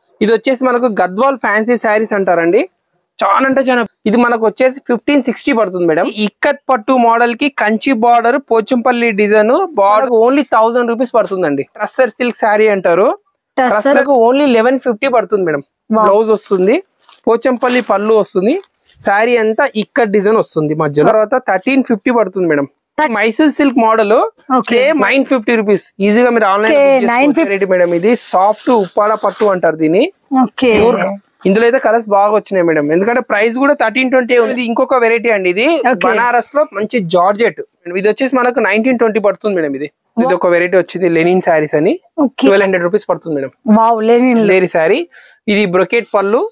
ఇది వచ్చేసి మనకు గద్వాల్ ఫ్యాన్సీ శారీస్ అంటారండి చాలా అంటే చాలా ఇది మనకు వచ్చేసి ఫిఫ్టీన్ సిక్స్టీ పడుతుంది మేడం ఇక్కత్ పట్టు మోడల్ కి Kanchi border Pochampally design border only thousand rupees పడుతుందండి ట్రస్సర్ సిల్క్ శారీ అంటారు ట్రస్సర్కు ఓన్లీ లెవెన్ ఫిఫ్టీ పడుతుంది మేడం బ్లౌజ్ వస్తుంది పోచంపల్లి పళ్ళు వస్తుంది శారీ అంతా ఇక్కత్ డిజైన్ వస్తుంది మధ్యలో తర్వాత థర్టీన్ ఫిఫ్టీ పడుతుంది madam Mysore silk model Okay. Same nine fifty rupees ఈజీగా మీరు Okay, ఆన్లైన్ 950 మేడం ఇది సాఫ్ట్ ఉప్పాడ పట్టు అంటారు దీన్ని ఓకే Pure గా. ఇందులో అయితే కలర్స్ బాగా వచ్చినాయి మేడం ఎందుకంటే ప్రైస్ కూడా థర్టీన్ ట్వంటీ ఉంది ఇంకొక వెరైటీ అండి ఇది Okay. బనారస్ లో మంచి జార్జెట్ ఇది వచ్చేసి మనకు నైన్టీన్ ట్వంటీ పడుతుంది మేడం ఇది ఇది ఒక వెరైటీ వచ్చింది లెనిన్ శారీస్ అని ఓకే ట్వెల్వ్ హండ్రెడ్ రూపీస్ పడుతుంది మేడం వావ్ లెనిన్ లేరి శారీ ఇది బ్రొకెట్ పళ్ళు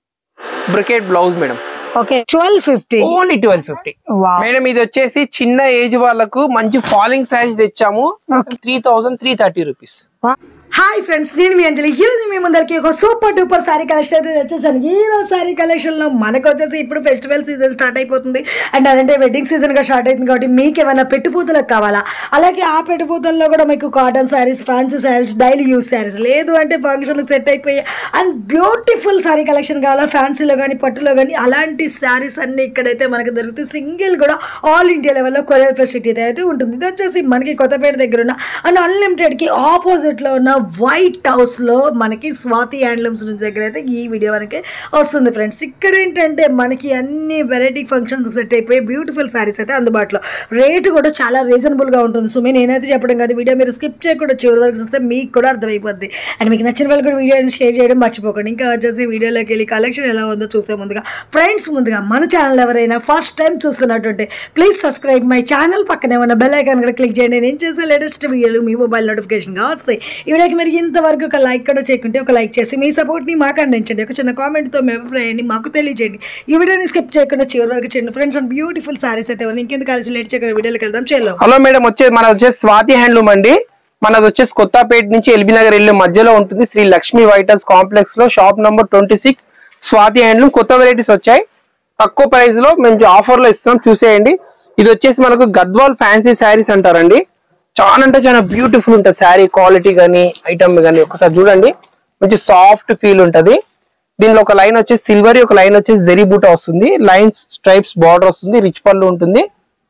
brocade blouse madam okay twelve fifty only twelve fifty wow madam ఇది వచ్చేసి చిన్న ఏజ్ వాళ్ళకు మంచి ఫాలింగ్ శారీస్ తెచ్చాము three thousand three thirty rupees hi friends నేను మీ అంజలి ఈ రోజు మీ ముందరికి ఒక సూపర్ డూపర్ సారీ కలెక్షన్ అయితే తెచ్చేసాను ఈ రోజు సారీ కలెక్షన్ లో మనకు వచ్చేసి ఇప్పుడు ఫెస్టివల్ సీజన్ స్టార్ట్ అయిపోతుంది అండ్ అంటే వెడ్డింగ్ సీజన్ గా స్టార్ట్ అవుతుంది కాబట్టి మీకు ఏమైనా పెట్టుపూతలకు కావాలా అలాగే ఆ పెట్టుపూతల్లో కూడా మీకు cotton saris fancy saris daily use saris లేదు అంటే ఫంక్షన్ సెట్ అయిపోయి అండ్ బ్యూటిఫుల్ సారీ కలెక్షన్ కావాలా ఫ్యాన్సీలో కానీ పట్టులో కానీ అలాంటి శారీస్ అన్ని ఇక్కడైతే మనకు దొరుకుతాయి సింగిల్ కూడా ఆల్ ఇండియా లెవెల్లో కొరియర్ ఫెసిలిటీ అయితే ఉంటుంది ఇది వచ్చేసి మనకి కొత్తపేట దగ్గర ఉన్న అండ్ అన్లిమిటెడ్ కి ఆపోజిట్ లో ఉన్న వైట్ హౌస్ లో మనకి స్వాతి హ్యాండ్లూమ్స్ నుంచి దగ్గర అయితే ఈ వీడియో మనకి వస్తుంది ఫ్రెండ్స్ ఇక్కడ ఏంటంటే మనకి అన్ని వెరైటీ ఫంక్షన్స్ సెట్ అయిపోయి బ్యూటిఫుల్ సారీస్ అయితే అందుబాటులో రేటు కూడా చాలా రీజనబుల్ గా ఉంటుంది సో నేనైతే చెప్పడం కాదు వీడియో మీరు స్కిప్ చేయకుండా చివరి వరకు చూస్తే మీకు కూడా అర్థమైపోద్ది అండ్ మీకు నచ్చిన వాళ్ళు కూడా వీడియోని షేర్ చేయడం మర్చిపోకండి ఇంకా వచ్చేసి వీడియోలోకి వెళ్ళి కలెక్షన్ ఎలా ఉందో చూసే ముందుగా ఫ్రెండ్స్ ముందుగా మన ఛానల్ ఎవరైనా ఫస్ట్ టైం చూస్తున్నట్టుంటే ప్లీజ్ సబ్స్క్రైబ్ మై ఛానల్ పక్కనే ఉన్న బెల్ ఐకాన్ కూడా క్లిక్ చేయండి నేను చేసే లేటెస్ట్ వీడియోలు మీ మొబైల్ నోటిఫికేషన్గా వస్తాయి ఈ వీడియోకి మీరు ఇంతవరకు ఒక లైక్ కూడా చేయకుంటే ఒక లైక్ చేసి మీ సపోర్ట్ని మాకు అందించండి ఒక చిన్న కామెంట్తో మీ అభిప్రాయాన్ని మాకు తెలియజేయండి ఈ వీడియోని స్కిప్ చేయకుండా చివరి వరకు చేయండి ఫ్రెండ్స్ అండ్ బ్యూటిఫుల్ సారీస్ అయితే ఉన్నాయి ఇంకెందుకు కలిసి లేట్ చేయకుండా వీడియోకి వెళ్దాం చేలో హలో మేడం వచ్చేసి మన వచ్చేసి స్వాతి హ్యాండ్లూమ్ అండి మనది వచ్చేసి కొత్తపేట నుంచి ఎల్బీ నగర్ వెళ్ళే మధ్యలో ఉంటుంది శ్రీ లక్ష్మీ వైటర్స్ కాంప్లెక్స్ లో shop number twenty six Swathi handloom కొత్త వెరైటీస్ వచ్చాయి తక్కువ ప్రైస్ లో మేము ఆఫర్ లో ఇస్తాం చూసేయండి ఇది వచ్చేసి మనకు గద్వాల్ ఫ్యాన్సీ శారీస్ అంటారండి చాలా అంటే చాలా బ్యూటిఫుల్ ఉంటుంది శారీ క్వాలిటీ కానీ ఐటమ్ కానీ ఒకసారి చూడండి మంచి సాఫ్ట్ ఫీల్ ఉంటది దీనిలో ఒక లైన్ వచ్చేసి సిల్వర్ ఒక లైన్ వచ్చేసి జెరీ బూటా వస్తుంది లైన్స్ స్ట్రైప్స్ బార్డర్ వస్తుంది రిచ్ పళ్ళు ఉంటుంది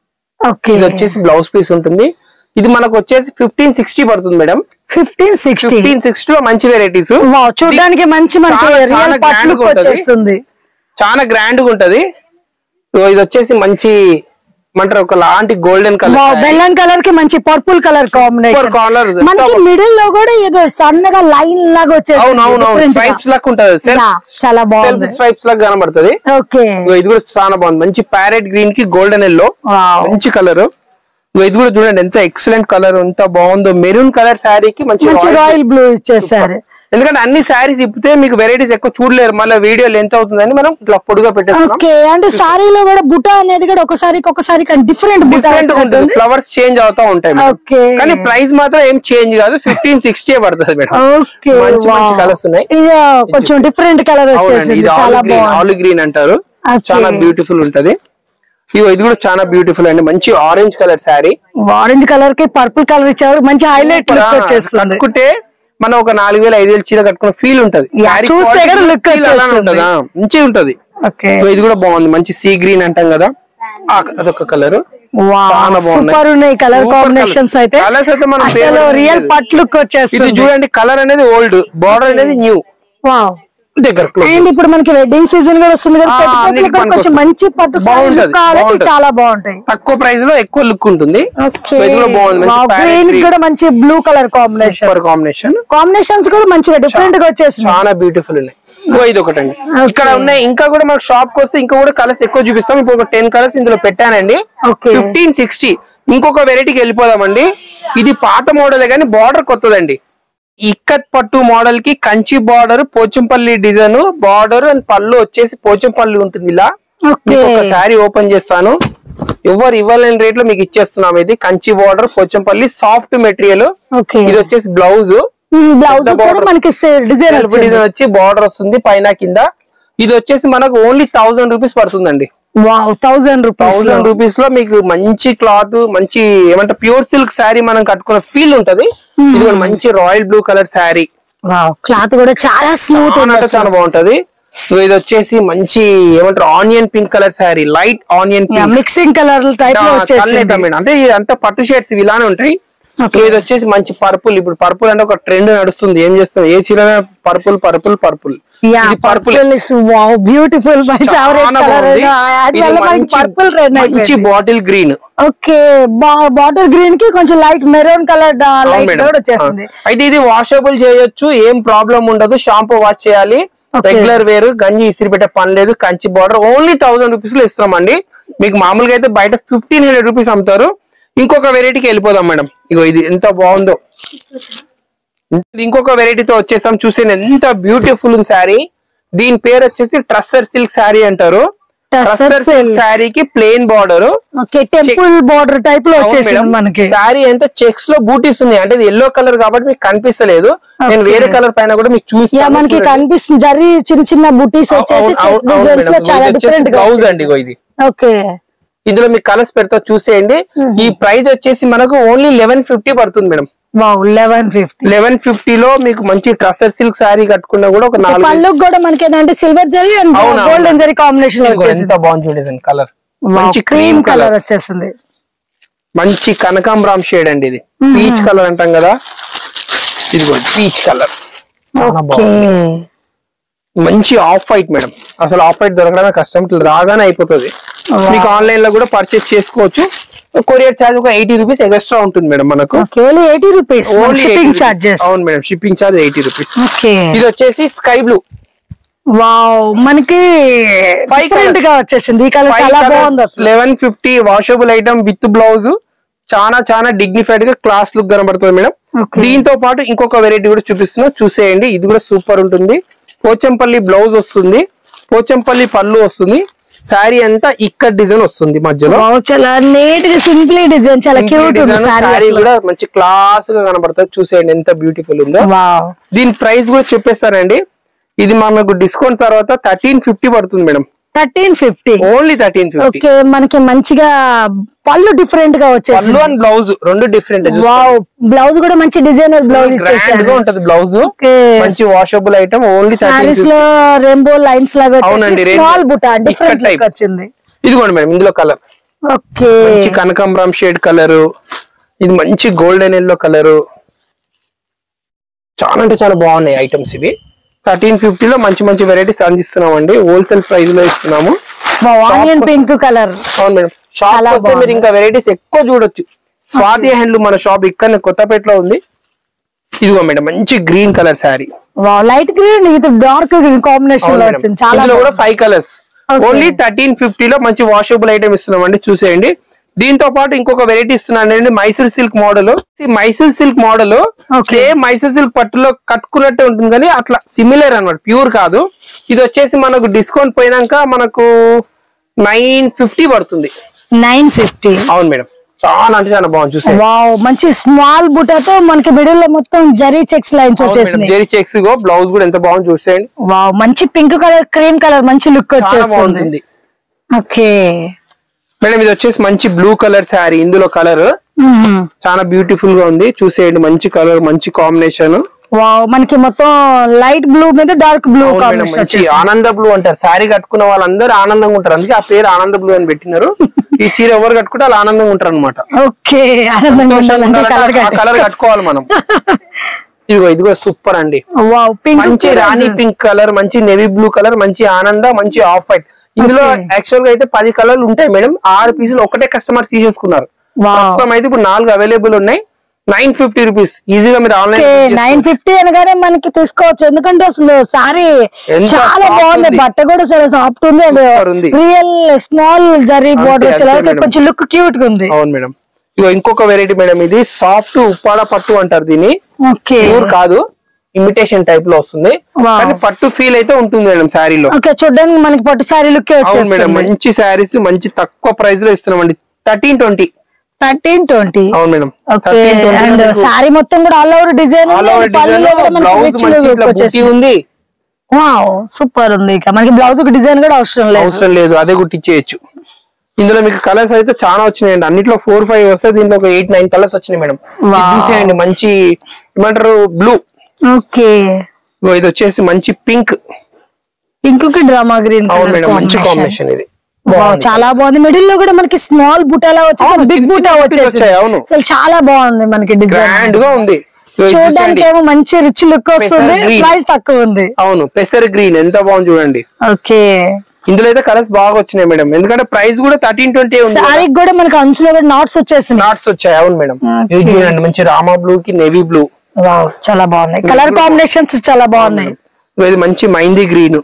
ఓకే ఇది వచ్చేసి బ్లౌజ్ పీస్ ఉంటుంది ఇది మనకు వచ్చేసి ఫిఫ్టీన్ సిక్స్టీ పడుతుంది madam fifteen sixty fifteen sixty లో మంచి వెరైటీస్ వావ్ చూడడానికి మంచి మనకి చాలా- రియల్ చాలా పట్లు grand గా ఉంటది. వచ్చేస్తుంది చాలా గ్రాండ్ గా ఉంటది సో ఇది వచ్చేసి మంచి ఏమంటారు ఒక లాంటి గోల్డెన్ వావ్ కలర్ బెల్లం కలర్ కి మంచి పర్పుల్ కలర్ కాంబినేషన్ colour. మనకి మిడిల్ లో కూడా ఏదో సన్నగా లైన్ లాగా వచ్చేసి అవును అవును అవును స్ట్రైప్స్ లాగా ఉంటది సెల్ఫ్ చాలా సెల్ఫ్ బాగుంది స్ట్రైప్స్ లాగా కనబడుతుంది ఓకే ఇగో ఇది కూడా చాలా బాగుంది మంచి ప్యారెట్ గ్రీన్ కి గోల్డెన్ ఎల్లో వావ్ మంచి కలర్ ఇది కూడా చూడండి ఎంత ఎక్సలెంట్ కలర్ ఎంత బాగుందో మెరూన్ కలర్ శారీకి మంచి మంచి royal రాయల్ బ్లూ ఇచ్చేసారు ఎందుకంటే అన్ని శారీస్ ఇప్పితే మీకు వెరైటీస్ ఎక్కువ చూడలేరు మళ్ళీ వీడియో లెంత్ అవుతుందని మనం ఇట్లా పొడుగా పెట్టేస్తున్నాం ఓకే అంటే సారీలో కూడా బుటా అనేది కూడా ఒకసారి ఒకసారి డిఫరెంట్ బుటా డిఫరెంట్ ఉంటుంది ఫ్లవర్స్ చేంజ్ అవుతా ఉంటాయి మేడం. ఓకే కానీ ప్రైస్ మాత్రం ఏం చేంజ్ కాదు ఫిఫ్టీన్ సిక్స్టీ పడుతుంది మేడం ఓకే మంచి మంచి కలర్స్ ఉన్నాయి ఇది కొంచెం డిఫరెంట్ కలర్ అవునండి వచ్చేసింది ఇది చాలా ఆలివ్ గ్రీన్ బాగుంది ఆలివ్ గ్రీన్ అంటారు Okay. చాలా బ్యూటిఫుల్ ఉంటది ఇగో ఇది కూడా చాలా బ్యూటిఫుల్ అండి మంచి orange colour sari orange colour కి పర్పుల్ కలర్ ఇచ్చారు మంచి హైలైట్ లుక్ వచ్చేస్తుంది కట్టుకుంటే మనం ఒక నాలుగు వేలు ఐదు వేలు చీర కట్టుకున్న ఫీల్ ఉంటది Yeah, Saree చూస్తే quality కూడా look feel అలానే వచ్చేస్తుంది. ఉంటదా మంచిగా ఉంటది ఓకే ఇగో ఇది కూడా బాగుంది మంచి సీ గ్రీన్ అంటాం కదా ఆ, అదొక కలర్ చాలా బాగున్నాయి. సూపర్ ఉన్నాయి కలర్ Super కాంబినేషన్స్ colour. అయితే Colours అయితే మనం అసలు favorite రియల్ లేదు. పట్ లుక్ ఇది వచ్చేస్తుంది చూడండి కలర్ అనేది ఓల్డ్ బార్డర్ అనేది న్యూ వావ్ దగ్గర close. అండ్ ఇప్పుడు మనకి వెడ్డింగ్ సీజన్ కూడా వస్తుంది కదా ఆ, పెట్టుకోవడానికి అన్నిటికీ కూడా కొంచెం పనికొస్తుంది. మంచి పట్టు సారీ బాగుంటది, లుక్ కావాలంటే బాగుంటది. చాలా బాగుంటాయి తక్కువ ప్రైస్ లో ఎక్కువ లుక్ ఉంటుంది ఓకే ఇది కూడా బాగుంది మంచి parrot గ్రీన్ green. కూడా మంచి blue colour combination super combination combinations కూడా మంచిగా డిఫరెంట్ గా వచ్చేసింది చాలా బ్యూటిఫుల్ ఉన్నాయి ఇగో ఇది ఒకటండి ఇక్కడ ఉన్నాయి ఇంకా కూడా మనకు షాప్ కి వస్తే ఇంకా కూడా కలర్స్ ఎక్కువ చూపిస్తాం ఇప్పుడు ఒక టెన్ కలర్స్ ఇందులో పెట్టానండి ఓకే ఫిఫ్టీన్ సిక్స్టీ ఇంకొక వెరైటీకి వెళ్ళిపోదామండి ఇది పాత మోడలే కానీ బార్డర్ కొత్తదండి ఇక్కత్ పట్టు మోడల్ కి Kanchi border Pochampally design border and పళ్ళు వచ్చేసి పోచంపల్లి ఉంటుంది ఇలా ఓకే మీకు ఒక శారీ ఓపెన్ చేస్తాను ఎవరు ఇవ్వలేని రేట్ లో మీకు ఇచ్చేస్తున్నాం ఇది Kanchi border Pochampally soft material okay ఇది వచ్చేసి బ్లౌజ్ బ్లౌజ్ పెద్ద కూడా border. మనకి డిజైన్ సెల్ఫ్ డిజైన్ వచ్చి బార్డర్ వస్తుంది పైన కింద ఇది వచ్చేసి మనకు ఓన్లీ థౌసండ్ రూపీస్ పడుతుందండి wow thousand rupees thousand rupees లో మీకు మంచి క్లాత్ మంచి ఏమంటే ప్యూర్ సిల్క్ శారీ మనం కట్టుకున్న ఫీల్ ఉంటది ఇది కూడా మంచి royal blue colour sari cloth కూడా చాలా స్మూత్ చాలా అంటే చాలా బాగుంటది సో ఇది వచ్చేసి మంచి ఏమంటారు onion pink colour sari light onion pink mixing colour type లో వచ్చేసింది మేడం అంటే ఇది అంతా పట్టు షేడ్స్ ఇవి ఇలానే ఉంటాయి సో ఇది వచ్చేసి మంచి పర్పుల్ ఇప్పుడు పర్పుల్ అంటే ఒక ట్రెండ్ నడుస్తుంది ఏం చేస్తాం ఏ చీర purple purple purple yeah purple purple is wow beautiful my favourite colour purple red మంచి bottle green okay bottle green కి కొంచెం లైట్ మెరూన్ కలర్ లైట్ కూడా వచ్చేసింది అయితే ఇది వాషబుల్ చేయొచ్చు ఏం ప్రాబ్లం ఉండదు షాంపూ వాష్ చేయాలి Okay. రెగ్యులర్ వేరు గంజి ఇసిరి పెట్టే పని లేదు Kanchi border only thousand rupees లో ఇస్తున్నామండి మీకు మామూలుగా అయితే బయట ఫిఫ్టీన్ హండ్రెడ్ రూపీస్ అమ్ముతారు ఇంకొక వెరైటీకి వెళ్ళిపోదాం మేడం ఇగో ఇది ఎంత బాగుందో ఇది ఇంకొక వెరైటీతో వచ్చేసాం చూసేయండి ఎంత బ్యూటిఫుల్ శారీ దీని పేరు వచ్చేసి ట్రస్సర్ సిల్క్ శారీ అంటారు Trusser ట్రస్సర్ సిల్క్ silk. శారీకి plain border okay temple border type లో వచ్చేసింది మనకి శారీ ఎంత చెక్స్ లో బూటీస్ ఉన్నాయి అంటే ఇది ఎల్లో కలర్ కాబట్టి మీకు కనిపిస్తలేదు నేను వేరే కలర్ పైన కూడా మీకు చూసి యా మనకి కనిపిస్తుంది జరి చిన్న చిన్న బుటీస్ వచ్చేసి డిజైన్స్ లో చాలా డిఫరెంట్ గా బ్లౌజ్ అండి ఇగో ఇది ఓకే ఇందులో మీకు కలర్స్ పెడతా చూసేయండి ఈ ప్రైస్ వచ్చేసి మనకు ఓన్లీ లెవెన్ ఫిఫ్టీ పడుతుంది madam wow eleven fifty eleven లో మీకు మంచి ట్రస్సర్ సిల్క్ శారీ కట్టుకున్నా కూడా ఒక నాలుగు పళ్ళుకి కూడా మనకి ఏంటంటే సిల్వర్ జరీ అండ్ అవునా, గోల్డెన్ అవునా. జరీ కాంబినేషన్ లో ఇదిగో వచ్చేసింది ఎంత బాగుంది చూడండి కలర్ మంచి మంచి క్రీమ్ క్రీమ్ కలర్ కలర్ వచ్చేసింది మంచి కనకాంబరాం షేడ్ అండి ఇది పీచ్ కలర్ అంటాం కదా ఇదిగో పీచ్ కలర్ ఓకే మంచి ఆఫ్ వైట్ మేడం అసలు ఆఫ్ వైట్ దొరకడమే కష్టం ఇట్లా రాగానే అయిపోతుంది మీకు ఆన్లైన్ లో కూడా పర్చేస్ చేసుకోవచ్చు కొరియర్ ఛార్జ్ ఒక ఎయిటీ రూపీస్ ఎక్స్ట్రా ఉంటుంది మేడం మనకు only eighty rupees only shipping charges అవును madam shipping charge eighty rupees okay ఇది వచ్చేసి స్కై బ్లూ వావ్ మనకి Five డిఫరెంట్ colours. గా వచ్చేసింది ఈ కలర్ చాలా బాగుంది అసలు eleven fifty washable item with blouse చాలా చాలా డిగ్నిఫైడ్ గా క్లాస్ లుక్ కనబడుతుంది మేడం Okay. దీంతో పాటు ఇంకొక వెరైటీ కూడా చూపిస్తున్నా చూసేయండి ఇది కూడా సూపర్ ఉంటుంది పోచంపల్లి బ్లౌజ్ వస్తుంది పోచంపల్లి పళ్ళు వస్తుంది శారీ అంతా ఇక్కడ డిజైన్ వస్తుంది మధ్యలో వావ్ చాలా నీట్ గా సింప్లీ డిజైన్ చాలా క్యూట్ ఉంది శారీ సారీ కూడా మంచి క్లాస్ గా కనబడుతుంది చూసేయండి ఎంత బ్యూటిఫుల్ ఉందో వావ్ దీని ప్రైస్ కూడా చెప్పేస్తానండి ఇది మనకు డిస్కౌంట్ తర్వాత థర్టీన్ ఫిఫ్టీ పడుతుంది madam thirteen fifty only thirteen fifty okay మనకి మంచిగా పళ్ళు డిఫరెంట్ గా వచ్చేసింది పళ్ళు అండ్ బ్లౌజ్ రెండు డిఫరెంట్ వావ్ బ్లౌజ్ కూడా మంచి డిజైనర్ బ్లౌజ్ గ్రాండ్ గా ఇచ్చేసారు ఉంటది బ్లౌజ్ Okay. మంచి వాషబుల్ ఐటమ్ ఓన్లీ సారీస్ లో రెయిన్బో లైన్స్ లాగా అవునండి, rainbow. స్మాల్ బుట్ట ఇక్కడ డిఫరెంట్ type. లుక్ వచ్చింది ఇదిగోండి మేడం ఇందులో కలర్ ఓకే మంచి కనకాంబరం షేడ్ కలర్ ఇది మంచి గోల్డెన్ ఎల్లో కలర్ చాలా అంటే చాలా బాగున్నాయి ఐటమ్స్ ఇవి థర్టీన్ లో మంచి మంచి వెరైటీస్ అందిస్తున్నామండి హోల్సేల్ ప్రైస్ లో ఇస్తున్నాము ఆనియన్ పింక్ కలర్ అవును మేడం షాప్ చాలా వస్తే మీరు బాగుంది. ఇంకా వెరైటీస్ ఎక్కువ చూడొచ్చు స్వాతి హ్యాండ్లూమ్ మన షాప్ ఇక్కడ కొత్తపేటలో ఉంది ఇదిగో మేడం మంచి green colour sari light green ఇది డార్క్ గ్రీన్ కాంబినేషన్ లో వచ్చింది చాలా ఇందులో కూడా బాగుంది. Five colours Okay. Only thirteen లో మంచి వాషబుల్ ఐటమ్ ఇస్తున్నామండి చూసేయండి దీంతో పాటు ఇంకొక వెరైటీ ఇస్తున్నానండి Mysore silk model Mysore silk model Okay. Same Mysore silk పట్టులో కట్టుకున్నట్టే ఉంటుంది కానీ అట్లా సిమిలర్ అన్నమాట ప్యూర్ కాదు ఇది వచ్చేసి మనకు డిస్కౌంట్ పోయినాక మనకు నైన్ ఫిఫ్టీ పడుతుంది నైన్ ఫిఫ్టీ అవును మేడం చాలా అంటే చాలా బాగుంది చూసే వావ్ మంచి స్మాల్ బుట్టతో మనకి మిడిల్ లో మొత్తం జరీ చెక్స్ లైన్స్ వచ్చేసినాయి జెరీ చెక్స్ గో బ్లౌజ్ కూడా ఎంత బాగుంది చూసేయండి వావ్ మంచి పింక్ కలర్ క్రీమ్ కలర్ మంచి లుక్ చాలా వచ్చేస్తుంది బాగుంటుంది ఓకే మేడం ఇది వచ్చేసి మంచి బ్లూ కలర్ శారీ ఇందులో కలర్ చాలా బ్యూటిఫుల్ గా ఉంది చూసేయండి మంచి కలర్ మంచి కాంబినేషన్ వావ్ మనకి మొత్తం లైట్ బ్లూ మీద డార్క్ బ్లూ కాంబినేషన్ మంచి ఆనంద బ్లూ అంటారు శారీ కట్టుకున్న వాళ్ళందరూ ఆనందంగా ఉంటారు అందుకే ఆ పేరు ఆనంద బ్లూ అని పెట్టినారు ఈ చీర ఎవరు కట్టుకుంటే వాళ్ళు ఆనందంగా ఉంటారు అనమాట ఓకే ఆనందంగా ఉండాలంటే కలర్ కలర్ కట్టుకోవాలి మనం ఇదిగో ఇదిగో సూపర్ అండి వావ్ పింక్ మంచి రాణి పింక్ కలర్ మంచి నెవీ బ్లూ కలర్ మంచి ఆనంద మంచి ఆఫ్ వైట్ ఇందులో యాక్చువల్ గా అయితే పది కలర్లు ఉంటాయి మేడం ఆరు పీసులు ఒకటే కస్టమర్ తీసేసుకున్నారు Wow. ప్రస్తుతం అయితే ఇప్పుడు నాలుగు అవైలబుల్ ఉన్నాయి నైన్ ఫిఫ్టీ రూపీస్ ఈజీగా మీరు ఆన్లైన్ నైన్ ఫిఫ్టీ అనగానే మనకి తీసుకోవచ్చు ఎందుకంటే అసలు సారీ ఎంత చాలా soft బాగుంది ఉంది. బట్ట కూడా చాలా సాఫ్ట్ ఉంది అండ్ Super ఉంది. రియల్ స్మాల్ జరీ అంతే, బోర్డర్ అంతే వచ్చేలాగా మేడం. కొంచెం లుక్ క్యూట్ గా ఉంది అవును మేడం ఇగో ఇంకొక వెరైటీ మేడం ఇది సాఫ్ట్ ఉప్పాడ పట్టు అంటారు దీన్ని ఓకే ప్యూర్ కాదు ఇమిటేషన్ టైప్ లో వస్తుంది Wow. కానీ పట్టు ఫీల్ అయితే ఉంటుంది మేడం శారీలో ఓకే చూడడానికి మనకి పట్టు సారీ లుక్ అవును మేడం వచ్చేస్తుంది మంచి శారీస్ మంచి తక్కువ ప్రైస్ లో ఇస్తున్నామండి థర్టీన్ ట్వంటీ థర్టీన్ ట్వంటీ అవును మేడం ఓకే అండ్ సారీ మొత్తం కూడా all over design all over design blouse మంచి ఇట్లా బుట్టి ఉంది వావ్ సూపర్ ఉంది ఇక మనకి బ్లౌజ్ కి డిజైన్ కూడా అవసరం లేదు అవసరం లేదు అదే కుట్టించేయచ్చు ఇందులో మీకు కలర్స్ అయితే చాలా వచ్చినాయండి అన్నిట్లో ఫోర్ ఫైవ్ వస్తే దీంట్లో ఒక ఎయిట్ నైన్ కలర్స్ వచ్చినాయి మేడం ఇది Wow. చూసేయండి మంచి ఏమంటారు బ్లూ ఓకే ఇగో ఇది వచ్చేసి మంచి పింక్ పింక్ కి డ్రామా గ్రీన్ అవును మేడం మంచి కాంబినేషన్ ఇది చాలా బాగుంది మిడిల్ లో కూడా మనకి స్మాల్ బుటాలా వచ్చేసి అవును, బిగ్ చిన్న బుటా చిన్న వచ్చేసి వచ్చాయి, అవును. అసలు చాలా బాగుంది మనకి డిజైన్ గ్రాండ్ గా ఉంది ఇగో ఇది చూడడానికి చూసేయండి. ఏమో మంచి రిచ్ లుక్ వస్తుంది Peasant green. ప్రైస్ తక్కువ ఉంది అవును పెసర్ గ్రీన్ ఎంత బాగుంది చూడండి ఓకే ఇందులో అయితే కలర్స్ బాగా వచ్చినాయి మేడం ఎందుకంటే ప్రైస్ కూడా థర్టీన్ ట్వంటీ ఉంది శారీకి కూడా మనకి అంచులో కూడా నాట్స్ వచ్చేసింది నాట్స్ వచ్చాయి అవును మేడం ఇది చూడండి మంచి రామా బ్లూ కి నేవీ బ్లూ వావ్ చాలా బాగున్నాయి కలర్ కాంబినేషన్స్ చాలా బాగున్నాయి ఇది మంచి మైందీ గ్రీన్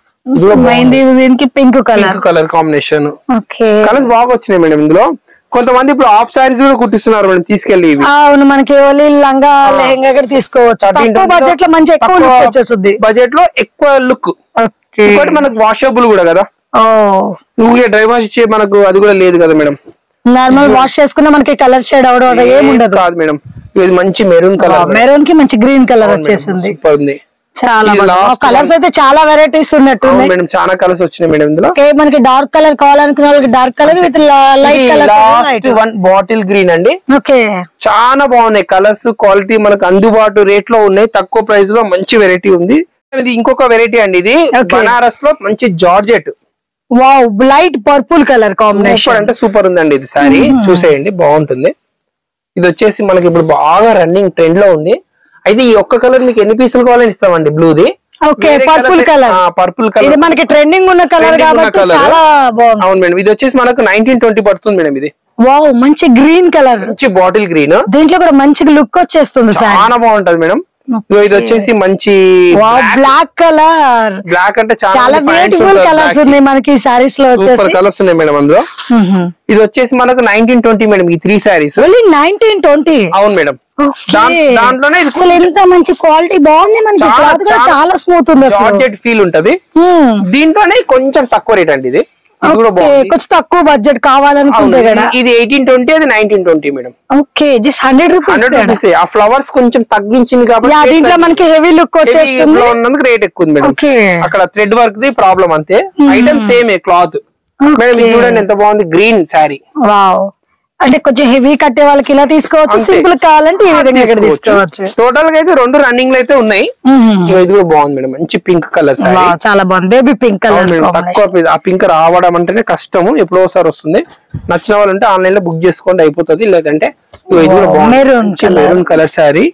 మెహందీ గ్రీన్ కి pink colour pink colour combination okay colours బాగా వచ్చినాయి మేడం ఇందులో కొంతమంది ఇప్పుడు హాఫ్ సారీస్ కూడా కుట్టిస్తున్నారు మేడం తీసుకెళ్లి ఇవి అవును మనకి ఓన్లీ లంగా లెహంగా కూడా తీసుకోవచ్చు తక్కువ బడ్జెట్ లో మంచి ఎక్కువ లుక్ వచ్చేస్తుంది బడ్జెట్ లో ఎక్కువ లుక్ ఓకే ఇంకోటి మనకు వాషబుల్ కూడా కదా ఓ నువ్వు డ్రై వాష్ ఇచ్చే మనకు అది కూడా లేదు కదా మేడం నార్మల్ వాష్ చేసుకున్నా మనకి కలర్ షేడ్ అవడం ఏమి ఉండదు కాదు మేడం ఇది మంచి మెరూన్ కలర్ మెరూన్ కి మంచి గ్రీన్ కలర్ వచ్చేసింది సూపర్ ఉంది చాలా ఇది last కలర్స్ అయితే చాలా వెరైటీస్ ఉన్నట్టు అవును మేడం చాలా కలర్స్ వచ్చినాయి మేడం ఇందులో ఓకే మనకి డార్క్ కలర్ కావాలనుకున్న వాళ్ళకి dark colour with light colour last one bottle green అండి ఓకే చాలా బాగున్నాయి కలర్స్ క్వాలిటీ మనకు అందుబాటు రేట్ లో ఉన్నాయి తక్కువ ప్రైస్ లో మంచి వెరైటీ ఉంది ఇది ఇంకొక వెరైటీ అండి ఇది Okay. బనారస్ లో మంచి georgette wow light purple colour super combination అంటే సూపర్ ఉందండి ఇది సారీ చూసేయండి బాగుంటుంది ఇది వచ్చేసి మనకి ఇప్పుడు బాగా రన్నింగ్ ట్రెండ్ లో ఉంది అయితే ఈ ఒక్క కలర్ మీకు ఎన్ని పీసులు కావాలని ఇస్తామండి బ్లూది ఓకే పర్పుల్ కలర్ పర్పుల్ ఇది కలర్ మనకి ట్రెండింగ్ ఉన్న కలర్ Trending ఉన్న కాబట్టి colour. చాలా బాగుంది అవును మేడం ఇది వచ్చేసి మనకు నైన్టీన్ ట్వంటీ పడుతుంది మేడం ఇది వావ్ మంచి గ్రీన్ కలర్ మంచి బాటిల్ గ్రీన్ దీంట్లో కూడా మంచి లుక్ వచ్చేస్తుంది సార్ చాలా బాగుంటది మేడం ఇగో ఇది వచ్చేసి మంచి వావ్ బ్లాక్ కలర్ బ్లాక్ అంటే చాలా చాలా బ్యూటిఫుల్ కలర్స్ ఉన్నాయి మనకి సారీస్ లో సూపర్ వచ్చేసి కలర్స్ ఉన్నాయి మేడం అందులో ఇది వచ్చేసి మనకు నైన్టీన్ ట్వంటీ మేడం ఈ three saris only nineteen twenty అవును మేడం దాన్- దాంట్లోనే ఇది అసలు ఎంత మంచి క్వాలిటీ బాగుంది మనకి చాలా- క్లాత్ కూడా చాలా- చాలా స్మూత్ ఉంది అసలు జార్జెట్ ఫీల్ ఉంటది Hmm. దీంట్లోనే కొంచెం తక్కువ రేట్ అండి ఇది ఇది కూడా ఓకే బాగుంది కొంచెం తక్కువ బడ్జెట్ కావాలనుకుంటే అవును, కదా ఇది- ఇది ఎయిటీన్ ట్వంటీ అది nineteen twenty madam okay just hundred rupees hundred rupees ఆ ఫ్లవర్స్ కొంచెం తగ్గించింది యా కాబట్టి దీంట్లో మనకి హెవీ లుక్ heavy వచ్చేస్తుంది లో ఉన్నందుకు రేట్ ఎక్కువ ఉంది మేడం ఓకే అక్కడ థ్రెడ్ వర్క్ ది ప్రాబ్లం అంతే ఐటమ్ సేమ్ క్లాత్ మేడం ఇది చూడండి ఎంత బాగుంది గ్రీన్ శారీ వావ్ అంటే కొంచెం హెవీ కట్టే వాళ్ళకి ఇలా తీసుకోవచ్చు అంతే. సింపుల్ కావాలంటే ఈ విధంగా ఇక్కడ తీసుకోవచ్చు టోటల్ గా అయితే రెండు రన్నింగ్ లో అయితే ఉన్నాయి మ్మ్. ఇగో ఇది కూడా బాగుంది మేడం మంచి పింక్ కలర్ సారీ వావ్, చాలా బాగుంది బేబీ పింక్ కలర్ తక్కువ పి- ఆ పింక్ రావడం అంటేనే కష్టము ఎప్పుడో ఒకసారి వస్తుంది నచ్చిన వాళ్ళు ఉంటే ఆన్లైన్ లో బుక్ చేసుకోండి అయిపోతుంది లేదంటే ఇగో ఇది కూడా బాగుంది Maroon colour. Maroon colour sari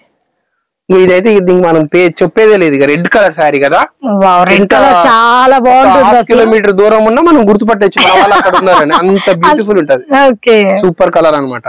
ఇదైతే దీనికి మనం పే చెప్పేదే లేదు ఇక రెడ్ కలర్ శారీ కదా వావ్ రెడ్ ఎంత కలర్ చాలా బాగుంటుంది హాఫ్ అసలు కిలోమీటర్ దూరం ఉన్నా మనం గుర్తుపట్టచ్చు మన వాళ్ళు అక్కడ ఉన్నారని అంత బ్యూటిఫుల్ ఉంటది ఓకే సూపర్ కలర్ అన్నమాట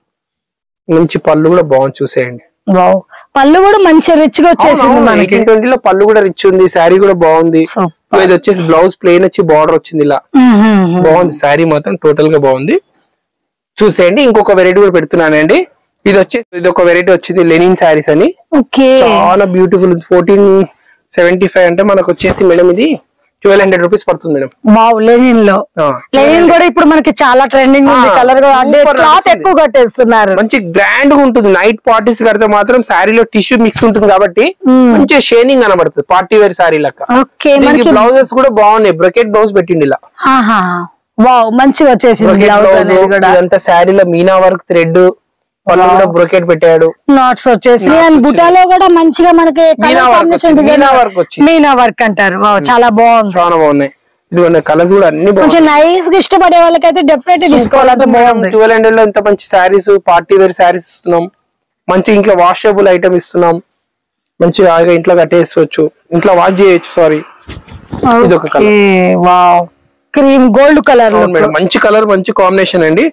మంచి పళ్ళు కూడా బాగుంది చూసేయండి వావ్ పళ్ళు కూడా మంచి రిచ్ గా వచ్చేసింది మనకి ట్వంటీ లో పళ్ళు కూడా రిచ్ ఉంది శారీ కూడా బాగుంది Super. ఇది వచ్చేసి బ్లౌజ్ ప్లెయిన్ వచ్చి బార్డర్ వచ్చింది ఇలా మ్మ్. బాగుంది శారీ మాత్రం టోటల్ గా బాగుంది చూసేయండి ఇంకొక వెరైటీ కూడా పెడుతున్నానండి ఇది వచ్చేసి ఇది ఒక వెరైటీ వచ్చింది లెనిన్ శారీస్ అని ఓకే చాలా బ్యూటిఫుల్ ఫోర్టీన్ సెవెంటీ ఫైవ్ అంటే మనకు వచ్చేసి మేడం ఇది ట్వెల్వ్ హండ్రెడ్ రూపీస్ పడుతుంది మేడం వావ్ లెనిన్ లో ఆ. లెనిన్ కూడా ఇప్పుడు మనకి చాలా ట్రెండింగ్ ఉంది ఆ, కలర్ కూడా అంటే super క్లాత్ నడుస్తుంది. ఎక్కువ కట్టేస్తున్నారు మంచి గ్రాండ్ గా ఉంటుంది నైట్ పార్టీస్ కడితే మాత్రం శారీలో టిష్యూ మిక్స్ ఉంటుంది కాబట్టి మంచి షేనింగ్ కనబడుతుంది పార్టీ వేర్ శారీ లెక్క ఓకే దీనికి మనకి బ్లౌజెస్ కూడా బాగున్నాయి బ్రకెట్ బ్లౌజ్ పెట్టిండి ఇలా ఆహా. వావ్ మంచిగా వచ్చేసింది బ్రకెట్ బ్లౌజ్ బ్లౌజ్ అనేది కూడా ఇదంతా శారీలో మీనా వర్క్ థ్రెడ్ పళ్ళు కూడా బ్రొకెట్ పెట్టాడు నాట్స్ వచ్చేసి అండ్ బుటాలో కూడా మంచిగా మనకి మీనా కలర్ work కాంబినేషన్ వచ్చింది. డిజైన్ మీనా work వచ్చింది. మీనా వర్క్ అంటారు వావ్ చాలా బాగుంది చాలా బాగున్నాయి ఇది కలర్స్ కూడా అన్ని కొంచెం నైస్ గా ఇష్టపడే వాళ్ళకైతే డెఫినెట్ తీసుకోవాలంటే బాగుంది ట్వెల్వ్ హండ్రెడ్ లో ఇంత మంచి శారీస్ పార్టీ వేర్ శారీస్ ఇస్తున్నాం మంచి ఇంట్లో వాషబుల్ ఐటమ్ ఇస్తున్నాం మంచిగా హాయిగా ఇంట్లో కట్టేసుకోవచ్చు ఇంట్లో వాష్ చేయొచ్చు సారీ ఇది ఒక colour wow cream gold colour అవును మేడం మంచి కలర్ మంచి కాంబినేషన్ అండి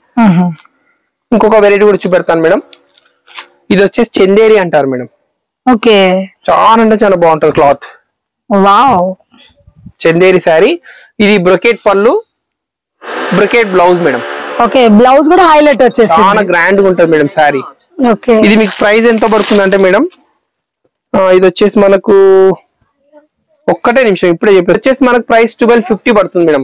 ఇంకొక వెరైటీ కూడా చూపెడతాను మేడం ఇది వచ్చేసి చందేరి అంటారు మేడం ఓకే చాలా అంటే చాలా బాగుంటది క్లాత్ వావ్ చందేరి శారీ ఇది బ్రొకెట్ పళ్ళు brocade blouse madam okay blouse కూడా హైలైట్ వచ్చేసి చాలా గ్రాండ్ గా ఉంటది మేడం శారీ ఓకే ఇది మీకు ప్రైస్ ఎంత పడుతుంది అంటే మేడం ఆ, ఇది వచ్చేసి మనకు ఒక్కటే నిమిషం ఇప్పుడే చెప్పారు వచ్చేసి మనకు ప్రైస్ ట్వెల్వ్ ఫిఫ్టీ పడుతుంది madam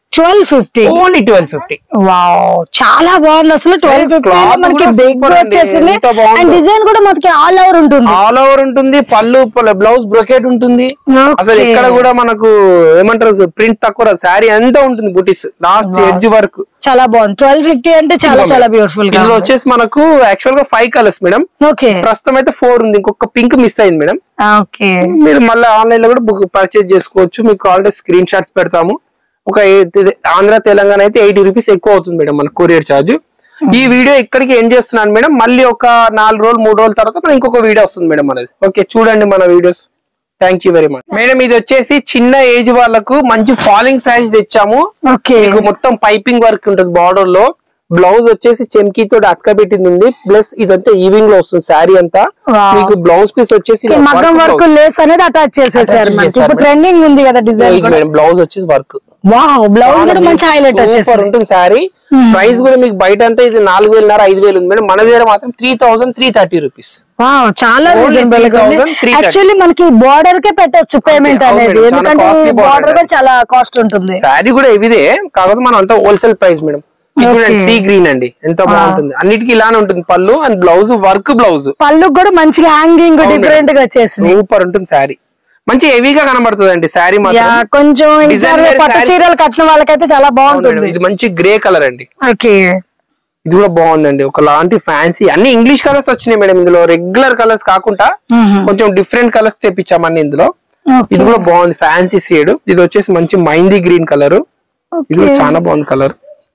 twelve fifty only twelve fifty wow చాలా బాగుంది అసలు ట్వెల్వ్ ఫిఫ్టీ cloth మనకి కూడా బిగ్ super అండి. వచ్చేసింది ఎంత బాగుందో. అండ్ డిజైన్ కూడా మనకి ఆల్ ఓవర్ ఉంటుంది ఆల్ ఓవర్ ఉంటుంది పళ్ళు బ్లౌజ్ బ్రొకెట్ ఉంటుంది Okay. అసలు ఇక్కడ కూడా మనకు ఏమంటారు ప్రింట్ తక్కువ శారీ అంతా ఉంటుంది బుటీస్ లాస్ట్ ఎడ్జ్ వరకు చాలా బాగుంది ట్వెల్వ్ ఫిఫ్టీ అంటే చాలా చాలా బ్యూటిఫుల్ గా ఇందులో వచ్చేసి మనకు యాక్చువల్ గా ఫైవ్ కలర్స్ మేడం ఓకే ప్రస్తుతం అయితే ఫోర్ ఉంది ఇంకొక పింక్ మిస్ అయింది మేడం ఓకే మీరు మళ్ళీ ఆన్లైన్ లో కూడా బుక్ పర్చేజ్ చేసుకోవచ్చు మీకు ఆల్రెడీ స్క్రీన్ షాట్స్ పెడతాము ఒక eight- ఇది ఆంధ్ర తెలంగాణ అయితే ఎయిటీ రూపీస్ ఎక్కువ అవుతుంది మేడం మన కొరియర్ ఛార్జ్ ఈ వీడియో ఇక్కడికి ఎండ్ చేస్తున్నాను మేడం మళ్ళీ ఒక నాలుగు రోజులు మూడు రోజుల తర్వాత మన ఇంకొక వీడియో వస్తుంది మేడం మనది ఓకే చూడండి మన videos thank you very much madam ఇది వచ్చేసి చిన్న ఏజ్ వాళ్ళకు మంచి ఫాలింగ్ సైజ్ తెచ్చాము ఓకే మీకు మొత్తం పైపింగ్ వర్క్ ఉంటుంది బార్డర్ లో బ్లౌజ్ వచ్చేసి చెమ్కీ తోటి అతక పెట్టింది ఉంది ప్లస్ ఇదంతా ఈవింగ్ లో వస్తుంది శారీ అంతా Wow. మీకు బ్లౌజ్ పీస్ వచ్చేసి ఇలా మగ్గం work వర్క్ blouse. లేస్ అనేది అటాచ్ చేసేసారు Attach మనకి చేశారు ఇప్పుడు మేడం. ట్రెండింగ్ ఉంది కదా డిజైన్ ఇది మేడం బ్లౌజ్ వచ్చేసి వర్క్ వావ్ బ్లౌజ్ కూడా మంచి హైలైట్ సూపర్ వచ్చేసింది ఉంటుంది శారీ ప్రైస్ కూడా మీకు బయట అంతా ఇది నాలుగు వేలున్నర ఐదు వేలు ఉంది మేడం మన దగ్గర మాత్రం three thousand three thirty rupees wow చాలా Only రీజనబుల్ గా ఉంది 3,330. యాక్చువల్లీ మనకి బార్డర్ కే పెట్టొచ్చు పేమెంట్ అవును అనేది మేడం, చాలా ఎందుకంటే costly border బార్డర్ కూడా అది. చాలా కాస్ట్ ఉంటుంది శారీ కూడా ఇవిదే కాకపోతే మనం అంతా హోల్సేల్ ప్రైస్ మేడం ఇప్పుడు Okay. సీ గ్రీన్ అండి ఎంత బాగుంటుంది అన్నిటికీ ఇలానే ఉంటుంది పళ్ళు అండ్ బ్లౌజ్ వర్క్ బ్లౌజ్ పళ్ళు కూడా మంచిగా హ్యాంగింగ్ అవును డిఫరెంట్ గా వచ్చేసింది సూపర్ ఉంటుంది శారీ మంచి హెవీగా కనబడుతుంది అండి శారీ యా మాత్రం కొంచెం Design ఈసారి వేరే పట్టు saree. చీరలు కట్టిన వాళ్ళకైతే చాలా అవును బాగుంటుంది మేడం, ఇది మంచి గ్రే కలర్ అండి ఓకే ఇది కూడా బాగుందండి ఒక లాంటి ఫ్యాన్సీ అన్ని ఇంగ్లీష్ కలర్స్ వచ్చినాయి మేడం ఇందులో రెగ్యులర్ కలర్స్ కాకుండా కొంచెం డిఫరెంట్ కలర్స్ తెప్పించామని ఇందులో ఇది కూడా బాగుంది ఫ్యాన్సీ షేడ్ ఇది వచ్చేసి మంచి మైందీ గ్రీన్ కలర్ ఇది కూడా చాలా బాగుంది కలర్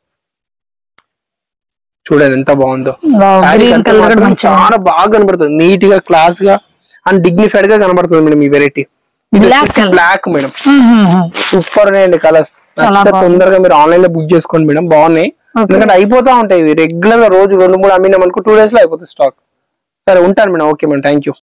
చూడండి ఎంత బాగుందో Wow, Saree green కడితే colour కూడా మాత్రం మంచిగా చాలా బాగా కనబడుతుంది నీట్ గా క్లాస్ గా అండ్ డిగ్నిఫైడ్ గా కనబడుతుంది మేడం ఈ variety Black colour. Black madam super ఉన్నాయండి కలర్స్ నచ్చితే తొందరగా మీరు ఆన్లైన్ లో బుక్ చేసుకోండి మేడం బాగున్నాయి ఎందుకంటే అయిపోతా ఉంటాయి ఇవి రెగ్యులర్ గా రోజు రెండు మూడు అమ్మినాం అనుకో టూ డేస్ లో అయిపోతుంది స్టాక్ సరే ఉంటాను madam okay madam thank you